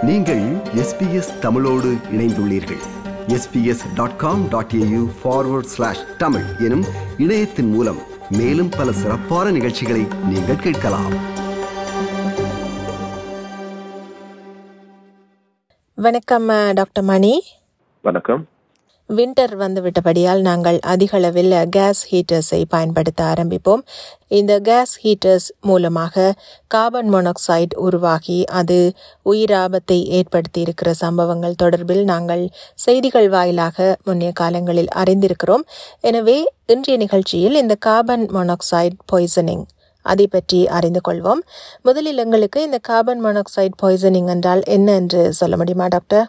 நீங்கள் எஸ்பிஎஸ் தமிழோடு இணைந்துள்ளீர்கள் SBS dot com dot AU forward slash Tamil எனும் இணையத்தின் மூலம் மேலும் பல சிறப்பான நிகழ்ச்சிகளை நீங்கள் கேட்கலாம் வணக்கம் அஹ், டாக்டர் மணி வணக்கம் வின்டர் வந்துவிட்டபடியால் நாங்கள் அதிக அளவில் கேஸ் ஹீட்டர்ஸை பயன்படுத்த ஆரம்பிப்போம் இந்த கேஸ் ஹீட்டர்ஸ் மூலமாக கார்பன் மோனாக்சைடு உருவாகி அது உயிராபத்தை ஏற்படுத்தி இருக்கிற சம்பவங்கள் தொடர்பில் நாங்கள் செய்திகள் வாயிலாக முன்னைய காலங்களில் அறிந்திருக்கிறோம் எனவே இன்றைய நிகழ்ச்சியில் இந்த கார்பன் மோனாக்சைடு பாய்சனிங் அதை பற்றி அறிந்து கொள்வோம் முதலில் எங்களுக்கு இந்த கார்பன் மோனாக்சைடு பாய்சனிங் என்றால் என்ன என்று சொல்ல முடியுமா டாக்டர்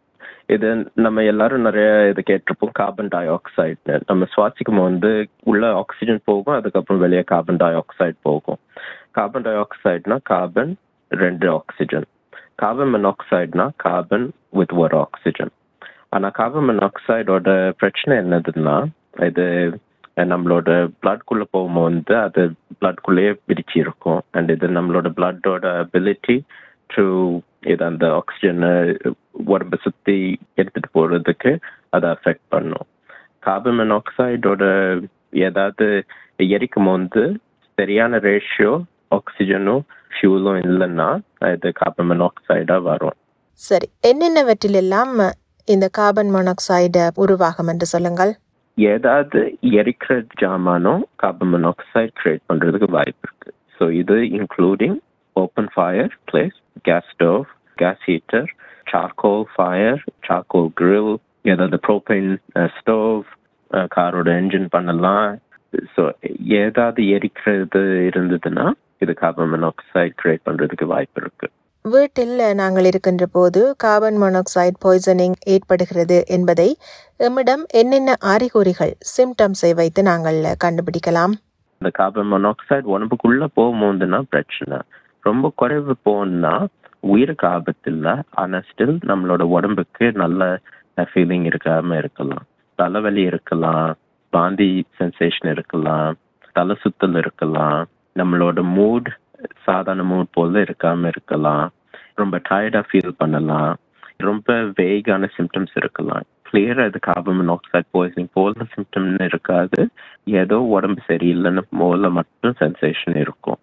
இது நம்ம எல்லாரும் நிறைய இது கேட்டிருப்போம் கார்பன் டை ஆக்சைடு நம்ம சுவாசிக்கும் வந்து உள்ள ஆக்சிஜன் போகும் அதுக்கப்புறம் வெளியே கார்பன் டை ஆக்சைடு போகும் கார்பன் டை ஆக்சைடுனா கார்பன் ரெண்டு ஆக்சிஜன் கார்பன் மொனாக்சைடுனா கார்பன் வித் ஒரு ஆக்சிஜன் ஆனா கார்பன் மொனாக்சைடோட பிரச்சனை என்னதுன்னா இது நம்மளோட பிளட்குள்ள போகும்போது அது பிளட்குள்ளேயே பிரிச்சு இருக்கும் அண்ட் இது நம்மளோட பிளட்டோட அபிலிட்டி டு இது அந்த ஆக்சிஜனை உடம்பை சுத்தி எடுத்துட்டு போறதுக்கு அதை அஃபெக்ட் பண்ணும் கார்பன் மொனாக்சைடோட ஏதாவது எரிக்கும் போது சரியான ரேஷியோ ஆக்சிஜனும் ஃபியூலும் இல்லைன்னா இது கார்பன் மொனாக்சைடா வரும் சரி என்னென்னவற்றிலெல்லாம் இந்த கார்பன் மோனாக்சைடு உருவாகும் என்று சொல்லுங்கள் ஏதாவது எரிக்கிற ஜாமானும் கார்பன் மொனாக்சைடு கிரியேட் பண்றதுக்கு வாய்ப்பு இருக்கு ஸோ இது including open fireplace gas stove gas heater charcoal fire charcoal grill ஏதாவது ப்ரோபைன் ஸ்டவ் காரோட என்ஜின் பண்ணலாம் ஸோ ஏதாவது எரிக்கிறது இருந்ததுன்னா இது கார்பன் மொனாக்சைடு கிரியேட் பண்றதுக்கு வாய்ப்பு இருக்கு வீட்டில் நாங்கள் இருக்கின்ற போது கார்பன் மோனாக்சைடு பாய்சனிங் ஏற்படுகிறது என்பதை எம்மிடம் என்னென்ன அறிகுறிகள் சிம்டம்ஸை வைத்து நாங்கள் கண்டுபிடிக்கலாம் இந்த கார்பன் மொனாக்சைடு உடம்புக்குள்ள போகும்போதுன்னா பிரச்சனை ரொம்ப குறைவு போனா உயிருக்கு ஆபத்து இல்லை ஆனா ஸ்டில் நம்மளோட உடம்புக்கு நல்ல ஃபீலிங் இருக்காம இருக்கலாம் தலைவலி இருக்கலாம் வாந்தி சென்சேஷன் இருக்கலாம் தலை சுத்தல் இருக்கலாம் நம்மளோட மூட் சாதாரண மூட் போல இருக்காம இருக்கலாம் ரொம்ப டயர்டா ஃபீல் பண்ணலாம் ரொம்ப வேகான சிம்டம்ஸ் இருக்கலாம் கிளியரா இது கார்பன் மொனாக்சைடு பாய்சனிங் போல சிம்டம்னு இருக்காது ஏதோ உடம்பு சரியில்லைன்னு போல மட்டும் சென்சேஷன் இருக்கும்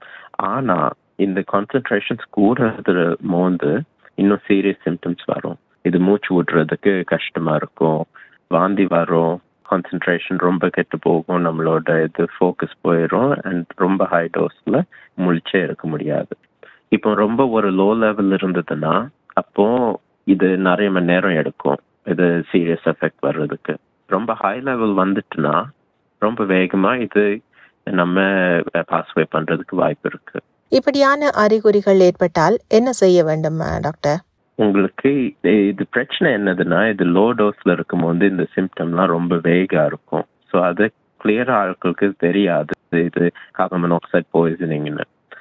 ஆனா இந்த கான்சென்ட்ரேஷன்ஸ் கூடுறது போது இன்னும் சீரியஸ் சிம்டம்ஸ் வரும் இது மூச்சு விடுறதுக்கு கஷ்டமா இருக்கும் வாந்தி வரும் கான்சென்ட்ரேஷன் ரொம்ப கெட்டு போகும் நம்மளோட இது ஃபோக்கஸ் போயிடும் அண்ட் ரொம்ப ஹை டோஸ்ல முழிச்சே இருக்க முடியாது இப்போ ரொம்ப ஒரு லோ லெவல் இருந்ததுன்னா அப்போ இது நிறைய மணி நேரம் எடுக்கும் இது சீரியஸ் எஃபெக்ட் வர்றதுக்கு ரொம்ப ஹை லெவல் வந்துட்டுனா ரொம்ப வேகமா இது நம்ம பாஸ்வே பண்றதுக்கு வாய்ப்பு இருக்கு இப்படியான அறிகுறிகள் ஏற்பட்டால் என்ன செய்ய வேண்டும் அஹ், டாக்டர் உங்களுக்கு இது- இது பிரச்சனை என்னதுன்னா இது லோ டோஸ்ல இருக்கும்போது இந்த சிம்டம்லாம் ரொம்ப வேகா இருக்கும் ஸோ அது கிளியரா ஆட்களுக்கு தெரியாது இது கார்பன் மொனாக்சைடு பாய்சனிங்னு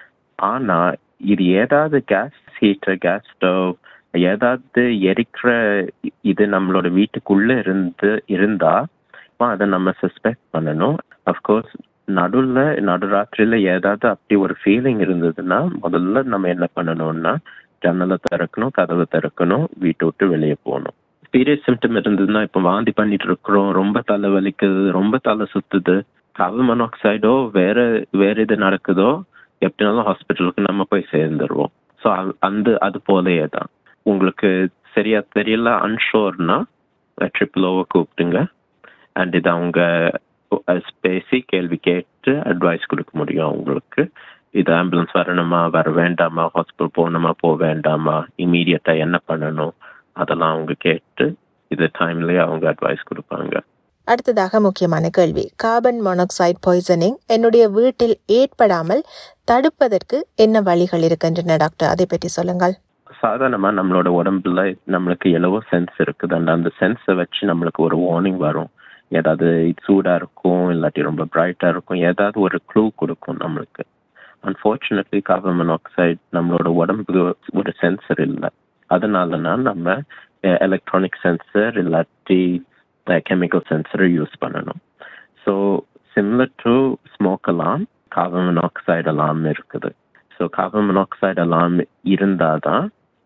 ஆனா இது ஏதாவது கேஸ் ஹீட்டர் கேஸ் ஸ்டவ் ஏதாவது எரிக்கிற இது நம்மளோட வீட்டுக்குள்ள இருந்து இருந்தா அப்ப அதை நம்ம சஸ்பெக்ட் பண்ணணும் அஃப்கோர்ஸ் நடுவில் நடுராத்திரியில ஏதாவது அப்படி ஒரு ஃபீலிங் இருந்ததுன்னா முதல்ல நம்ம என்ன பண்ணணும்னா ஜன்னலை திறக்கணும் கதவை திறக்கணும் வீட்டை விட்டு வெளியே போகணும் சீரியஸ் சிம்டம் இருந்ததுன்னா இப்போ வாந்தி பண்ணிட்டு இருக்கிறோம் ரொம்ப தலை வலிக்குது ரொம்ப தலை சுத்துது கார்பன் மொனாக்சைடோ வேற வேற இது நடக்குதோ எப்படினாலும் ஹாஸ்பிட்டலுக்கு நம்ம போய் சேர்ந்துருவோம் ஸோ அந்த அது போலயே தான் உங்களுக்கு சரியா தெரியல அன்ஷோர்னா ட்ரிபிள் ஓவை கூப்பிட்டுங்க அண்ட் இது அவங்க அஹ், பேசி கேள்வி கேட்டு அட்வைஸ் கொடுக்க முடியும் அவங்களுக்கு இது ஆம்புலன்ஸ் வரணுமா வர வேண்டாமா ஹாஸ்பிட்டல் போகணுமா போக வேண்டாமா இமீடியட்டா என்ன பண்ணணும் அதெல்லாம் அவங்க கேட்டு இது டைம்லயே அவங்க அட்வைஸ் கொடுப்பாங்க அடுத்ததாக முக்கியமான கேள்வி கார்பன் மோனாக்சைடு பாய்சனிங் என்னுடைய வீட்டில் ஏற்படாமல் தடுப்பதற்கு என்ன வழிகள் இருக்கின்றன டாக்டர் அதை பற்றி சொல்லுங்கள் சாதாரணமா நம்மளோட உடம்புல நம்மளுக்கு எவ்வளவோ சென்ஸ் இருக்குது அந்த அந்த சென்ஸை வச்சு நம்மளுக்கு ஒரு வார்னிங் வரும் ஏதாவது சூடா இருக்கும் இல்லாட்டி ரொம்ப பிரைட்டா இருக்கும் ஏதாவது ஒரு க்ளூ கொடுக்கும் நம்மளுக்கு அன்ஃபார்ச்சுனேட்லி கார்பன் மொனாக்சைடு நம்மளோட உடம்புக்கு ஒரு சென்சர் இல்லை அதனாலனா நம்ம எலக்ட்ரானிக் சென்சர் இல்லாட்டி கெமிக்கல் சென்சரை யூஸ் பண்ணணும் so similar to smoke alarm carbon monoxide alarm இருக்குது ஸோ கார்பன் மொனாக்சைடு அலாம் இருந்தால் தான்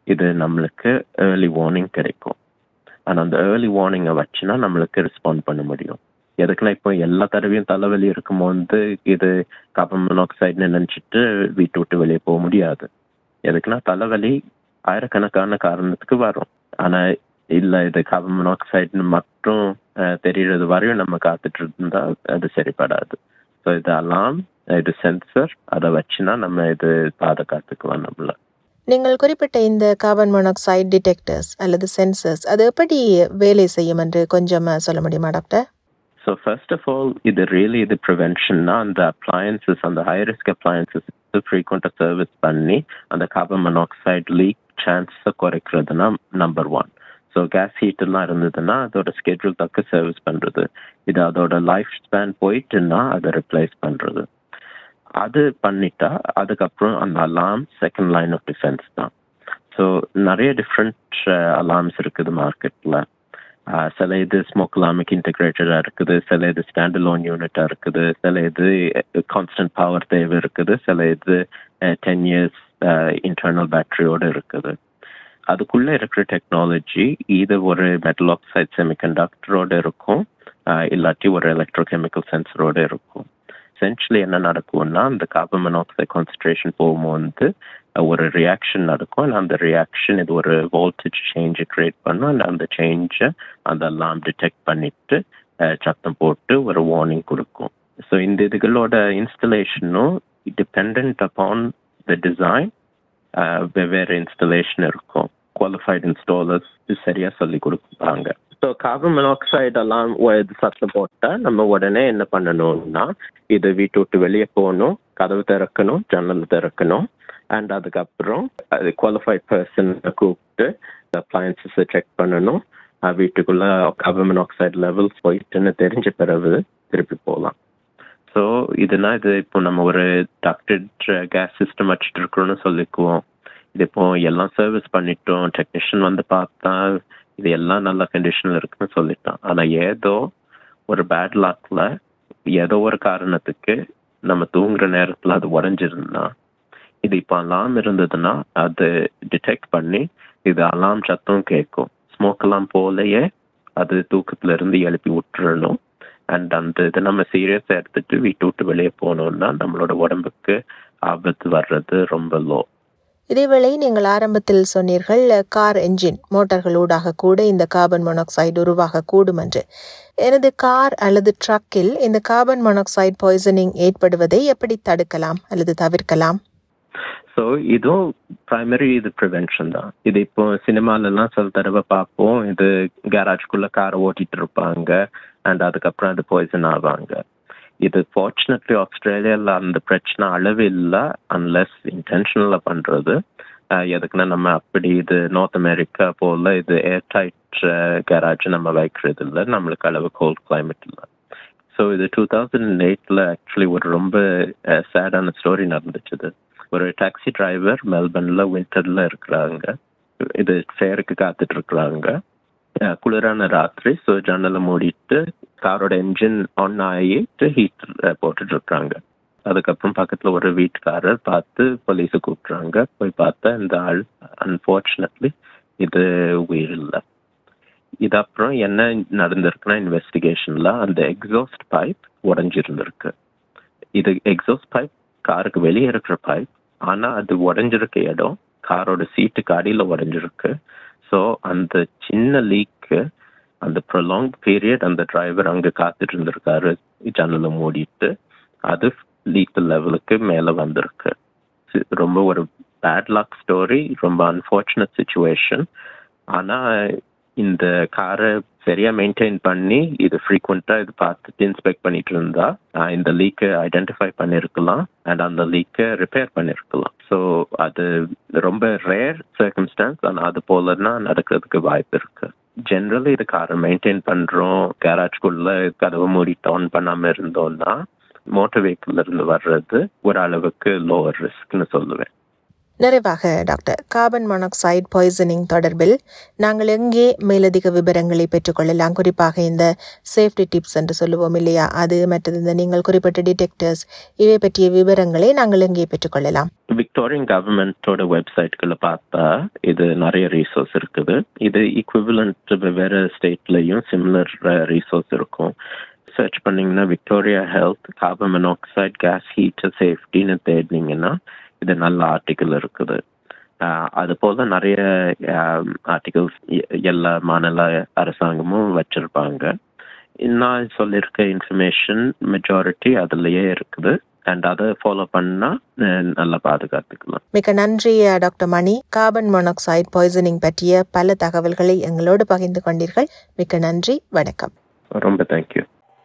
இது நம்மளுக்கு ஏர்லி வார்னிங் கிடைக்கும் ஆனால் அந்த ஏர்லி வார்னிங்கை வச்சுனா நம்மளுக்கு ரெஸ்பாண்ட் பண்ண முடியும் எதுக்குன்னா இப்போ எல்லா தடவையும் தலைவலி இருக்கும்போது இது கார்பன் மோனாக்சைடுன்னு நினச்சிட்டு வீட்டு விட்டு வெளியே போக முடியாது எதுக்குன்னா தலைவலி ஆயிரக்கணக்கான காரணத்துக்கு வரும் ஆனால் இல்லை இது கார்பன் மோனாக்சைடுன்னு மட்டும் அஹ், தெரியறது வரையும் நம்ம காத்துட்டு இருந்தா அது சரிப்படாது ஸோ இது அலாம் இது சென்சர் அதை வச்சுனா நம்ம இது பாதுகாத்துக்கலாம் நம்மள நீங்கள் குறிப்பிட்ட இந்த கார்பன் மோனாக்சைடு டிடெக்டர்ஸ் அல்லது சென்சர்ஸ் அது எப்படி வேலை செய்யும் என்று கொஞ்சம் சொல்ல முடியுமா doctor so first of all இது ரியலி இது ப்ரிவென்ஷன்னா அந்த அப்ளையன்சஸ் அந்த ஹை ரிஸ்க் அப்ளையன்சஸ் ஃப்ரீக்வெண்ட்டாக சர்வீஸ் பண்ணி அந்த கார்பன் மோனாக்சைடு லீக் சான்ஸை குறைக்கிறதுனா நம்பர் ஒன் ஸோ கேஸ் ஹீட்டர்லாம் இருந்ததுன்னா அதோட ஸ்கெட்யூல் தக்க சர்வீஸ் பண்ணுறது இது அதோட லைஃப் ஸ்பேன் போயிட்டுன்னா அதை ரிப்ளேஸ் பண்ணுறது அது பண்ணிட்டா அதுக்கப்புறம் அந்த alarm second line of defence தான் ஸோ நிறைய டிஃப்ரெண்ட் அலார்ம்ஸ் இருக்குது மார்க்கெட்டில் சில இது ஸ்மோக் அலாமிக் இன்டெகிரேட்டடாக இருக்குது சில இது ஸ்டாண்ட் லோன் யூனிட்டாக இருக்குது சில இது கான்ஸ்டன்ட் பவர் தேவை இருக்குது சில இது டென் இயர்ஸ் இன்டர்னல் பேட்டரியோடு இருக்குது அதுக்குள்ளே இருக்கிற டெக்னாலஜி இது ஒரு மெட்டல் ஆக்சைட் செமிகண்டக்டரோடு இருக்கும் அஹ், இல்லாட்டி ஒரு எலக்ட்ரோகெமிக்கல் சென்சரோடு இருக்கும் எசென்ஷியலி என்ன நடக்கும்னா அந்த கார்பன் மோனாக்சைடு கான்சன்ட்ரேஷன் போகும்போது அஹ், ஒரு ரியாக்ஷன் நடக்கும் and அந்த ரியாக்ஷன் இது ஒரு வோல்டேஜ் சேஞ்சை கிரியேட் பண்ணும் and அந்த சேஞ்சை அந்த அலாம் டிடெக்ட் பண்ணிட்டு அஹ், சத்தம் போட்டு ஒரு வார்னிங் கொடுக்கும் ஸோ இந்த இதுகளோட இன்ஸ்டலேஷனும் டிபெண்ட் அப்பான் த டிசைன் வெவ்வேறு இன்ஸ்டலேஷன் இருக்கும் குவாலிஃபைட் இன்ஸ்டாலர்ஸ் சரியாக சொல்லி கொடுப்பாங்க ஸோ கார்பன் மோனாக்சைடு எல்லாம் இது சத்தம் போட்டால் நம்ம உடனே என்ன பண்ணணும்னா இது வீட்டு விட்டு வெளியே போகணும் கதவு திறக்கணும் ஜன்னல் திறக்கணும் அண்ட் அதுக்கப்புறம் அது குவாலிஃபைட் பர்சனை கூப்பிட்டு அப்ளையன்சஸை செக் பண்ணணும் அஹ் வீட்டுக்குள்ள கார்பன் மோனாக்சைடு லெவல்ஸ் போயிட்டுன்னு தெரிஞ்ச பிறகு திருப்பி போகலாம் ஸோ இதுனா இது இப்போ நம்ம ஒரு டாக்டட் கேஸ் சிஸ்டம் வச்சுட்டு இருக்கிறோம்னு சொல்லிக்குவோம் இது இப்போ எல்லாம் சர்வீஸ் பண்ணிட்டோம் டெக்னீஷியன் வந்து பார்த்தா இது எல்லாம் நல்ல கண்டிஷனில் இருக்குன்னு சொல்லிட்டான் ஆனால் ஏதோ ஒரு பேட் லாக்ல ஏதோ ஒரு காரணத்துக்கு நம்ம தூங்குற நேரத்தில் அது உடஞ்சிருந்தா இது இப்போ அலாம் இருந்ததுன்னா அது டிடெக்ட் பண்ணி இது அலாம் சத்தம் கேட்கும் ஸ்மோக் எல்லாம் போலயே அது தூக்கத்துல இருந்து எழுப்பி விட்டுறணும் அண்ட் அந்த இதை நம்ம சீரியஸாக எடுத்துட்டு வீட்டு விட்டு வெளியே போனோம்னா நம்மளோட உடம்புக்கு ஆபத்து வர்றது ரொம்ப லோ இதேவேளை நீங்கள் ஆரம்பத்தில் சொன்னீர்கள் கார் என்ஜின் மோட்டார்களூடாக கூட இந்த கார்பன் மோனாக்சைடு உருவாக கூடும் என்று எனது கார் அல்லது ட்ரக்கில் இந்த கார்பன் மோனாக்சைடு பாய்சனிங் ஏற்படுவதை எப்படி தடுக்கலாம் அல்லது தவிர்க்கலாம் ஸோ இதுவும் ப்ரைமரி இது ப்ரிவென்ஷன் தான் இது இப்போ சினிமாலெல்லாம் சில தடவை பார்ப்போம் இது கேராஜ்குள்ளே காரை ஓட்டிட்டு இருப்பாங்க அண்ட் அதுக்கப்புறம் அது பாய்சன் ஆவாங்க இது ஃபார்ச்சுனேட்லி ஆஸ்திரேலியாவில் அந்த பிரச்சனை அளவு இல்லை அன்லெஸ் இன்டென்ஷனலாக பண்ணுறது எதுக்குன்னா நம்ம அப்படி இது நார்த் அமெரிக்கா போல் இது ஏர் டைட் கேராஜ் நம்ம வைக்கிறது இல்லை நம்மளுக்கு அளவு கோல்ட் கிளைமேட் இல்லை ஸோ இது டூ தௌசண்ட் எயிட்டில் ஆக்சுவலி ஒரு ரொம்ப சேடான ஸ்டோரி நடந்துச்சு இது ஒரு டாக்ஸி டிரைவர் மெல்பர்ன்ல விண்டர்ல இருக்கிறாங்க இது ஃபேருக்கு காத்துட்டு இருக்கிறாங்க அஹ் குளிரான ராத்திரி ஸோ ஜன்னலை மூடிட்டு காரோட என்ஜின் ஆன் ஆகிட்டு ஹீட் போட்டுட்டு இருக்காங்க அதுக்கப்புறம் பக்கத்துல ஒரு வீட்டுக்காரர் பார்த்து போலீஸை கூப்பிட்றாங்க போய் பார்த்தா இந்த ஆள் அன்ஃபார்ச்சுனேட்லி இது உயிர் இல்லை இது அப்புறம் என்ன நடந்திருக்குன்னா இன்வெஸ்டிகேஷன்ல அந்த எக்ஸாஸ்ட் பைப் உடஞ்சிருந்திருக்கு இது எக்ஸாஸ்ட் பைப் காருக்கு வெளியே இருக்கிற பைப் ஆனா அது உடஞ்சிருக்க இடம் காரோட சீட்டுக்கு அடியில் உடஞ்சிருக்கு ஸோ அந்த சின்ன லீக்கு அந்த ப்ரொலாங் பீரியட் அந்த டிரைவர் அங்கே காத்துட்டு இருந்திருக்காரு ஜன்னலை மூடிட்டு அது லீக் லெவலுக்கு மேலே வந்திருக்கு சி- ரொம்ப ஒரு பேட் லாக் ஸ்டோரி ரொம்ப அன்ஃபார்ச்சுனேட் சுச்சுவேஷன் ஆனால் இந்த காரை சரியா மெயின்டைன் பண்ணி இது ஃப்ரீக்வெண்ட்டாக இது பார்த்துட்டு இன்ஸ்பெக்ட் பண்ணிட்டு இருந்தா ஆஹ் இந்த லீக்கை ஐடென்டிஃபை பண்ணியிருக்கலாம் அண்ட் அந்த லீக்கை ரிப்பேர் பண்ணியிருக்கலாம் ஸோ அது ரொம்ப ரேர் சர்க்கம்ஸ்டான்ஸ் ஆனால் அது போலன்னா நடக்கிறதுக்கு வாய்ப்பு இருக்கு ஜென்ரலி இது காரை மெயின்டைன் பண்றோம் கேராஜ்குள்ள கதவை மூடிட்டு ஆன் பண்ணாம இருந்தோம்னா மோட்டார் வெஹிக்கிள்ல இருந்து வர்றது ஒரு அளவுக்கு லோவர் ரிஸ்க்னு சொல்லுவேன் நிறைவாக டாக்டர் கார்பன் மோனாக்சைடு பாய்சனிங் தொடர்பில் நாங்கள் எங்கே மேலதிக விவரங்களை பெற்றுக்கொள்ளலாம் குறிப்பாக இந்த சேஃப்டி டிப்ஸ் என்று சொல்லுவோம் இல்லையா அது மற்றது இந்த நீங்கள் குறிப்பிட்ட டிடெக்டர்ஸ் இவை பற்றிய விவரங்களை நாங்கள் எங்கே பெற்றுக்கொள்ளலாம் விக்டோரியன் கவர்மெண்டோட வெப்சைட்களை பார்த்தா இது நிறைய ரீசோர்ஸ் இருக்குது இது ஈக்குவலண்ட் வெவ்வேறு ஸ்டேட்லயும் சிமிலர் ரீசோர்ஸ் இருக்கும் சர்ச் பண்ணீங்கன்னா Victoria health carbon monoxide gas heater சேஃப்டின்னு தேடினீங்கன்னா இது நல்ல ஆர்டிக்கிள் இருக்குது ஆஹ் அது போல நிறைய ஆர்டிகல்ஸ் எல்லா மாநில அரசாங்கமும் வச்சிருப்பாங்க நான் சொல்லியிருக்க இன்ஃபர்மேஷன் மெஜாரிட்டி அதுலயே இருக்குது அண்ட் அதை ஃபாலோ பண்ணா அஹ் நல்லா பாதுகாத்துக்கலாம் மிக்க நன்றி அஹ், doctor Mani carbon monoxide poisoning பற்றிய பல தகவல்களை எங்களோடு பகிர்ந்து கொண்டீர்கள் மிக்க நன்றி வணக்கம் ரொம்ப தேங்க்யூ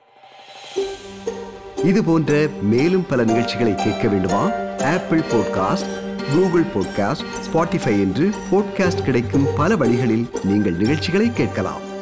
இது போன்ற மேலும் பல நிகழ்ச்சிகளை கேட்க வேண்டுமா Apple podcast Google podcast Spotify என்று பாட்காஸ்ட் கிடைக்கும் பல வழிகளில் நீங்கள் நிகழ்ச்சிகளை கேட்கலாம்